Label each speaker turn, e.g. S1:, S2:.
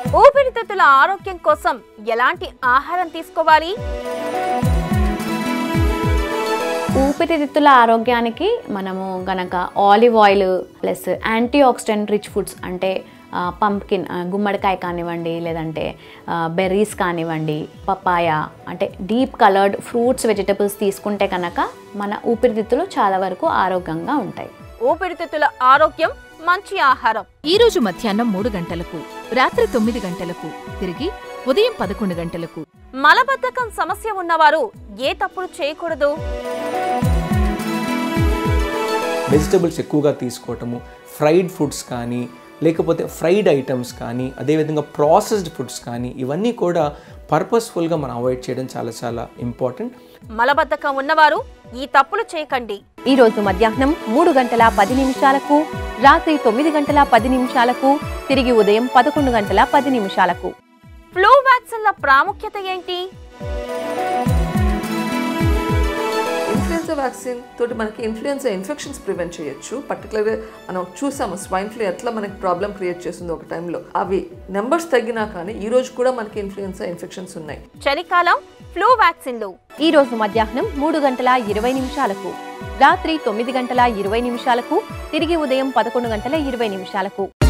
S1: ఊపిరితిత్తుల ఆరోగ్యం కోసం ఎలాంటి ఆహారం తీసుకోవాలి
S2: ఊపిరితిత్తుల ఆరోగ్యానికి మనము గనక olive oil plus antioxidant rich foods అంటే పంప్కిన్ గుమ్మడికాయ కానివ్వండి లేదంటే బెర్రీస్ కానివ్వండి పపాయ అంటే డీప్ కలర్డ్ ఫ్రూట్స్ వెజిటబుల్స్ తీసుకుంటే కనుక మన ఊపిరితిత్తులు చాలా వరకు ఆరోగ్యంగా ఉంటాయి
S1: ఊపిరితిత్తుల ఆరోగ్యం మంచి ఆహారం
S3: ఈ రోజు మధ్యాహ్నం మూడు గంటలకు రాత్రి తొమ్మిది గంటలకు తిరిగి ఉదయం పదకొండు గంటలకు
S1: మలబద్ధకం సమస్య ఉన్నవారు ఏ తప్పులు చేయకూడదు
S4: వెజిటబుల్స్ ఎక్కువగా తీసుకోవటము ఫ్రైడ్ ఫుడ్స్ కానీ లేకపోతే ఫ్రైడ్ ఐటమ్స్ కానీ అదేవిధంగా ప్రాసెస్డ్ ఫుడ్స్ కానీ ఇవన్నీ కూడా పర్పస్ఫుల్గా మనం అవాయిడ్ చేయడం చాలా చాలా ఇంపార్టెంట్
S1: మలబద్ధకం ఉన్నవారు ఈ తప్పులు చేయకండి
S5: ఈ రోజు మధ్యాహ్నం మూడు గంటల పది నిమిషాలకు రాత్రి తొమ్మిది గంటల పది నిమిషాలకు తిరిగి ఉదయం పదకొండు గంటల పది నిమిషాలకు
S1: ఫ్లూ వ్యాక్సిన్ల ప్రాముఖ్యత ఏంటి
S6: ఇన్ఫ్లుయెన్జా వ్యాక్సిన్ తోటి మనకి ఇన్ఫ్లుయెన్జా ఇన్ఫెక్షన్స్ ప్రివెంట్ చేయొచ్చు పర్టికులర్గా మనం చూసాము స్వైన్ ఫ్లూ ఎట్లా మనకి ప్రాబ్లం క్రియేట్ చేసింది ఒక టైంలో అవి నెంబర్స్ తగ్గినా కానీ ఈ రోజు కూడా మనకి ఇన్ఫ్లుయెన్జా ఇన్ఫెక్షన్స్ ఉన్నాయి
S1: చలికాలం ఫ్లూ వ్యాక్సిన్లు
S5: ఈ రోజు మధ్యాహ్నం మూడు గంటల ఇరవై నిమిషాలకు రాత్రి తొమ్మిది గంటల ఇరవై నిమిషాలకు తిరిగి ఉదయం పదకొండు గంటల ఇరవై నిమిషాలకు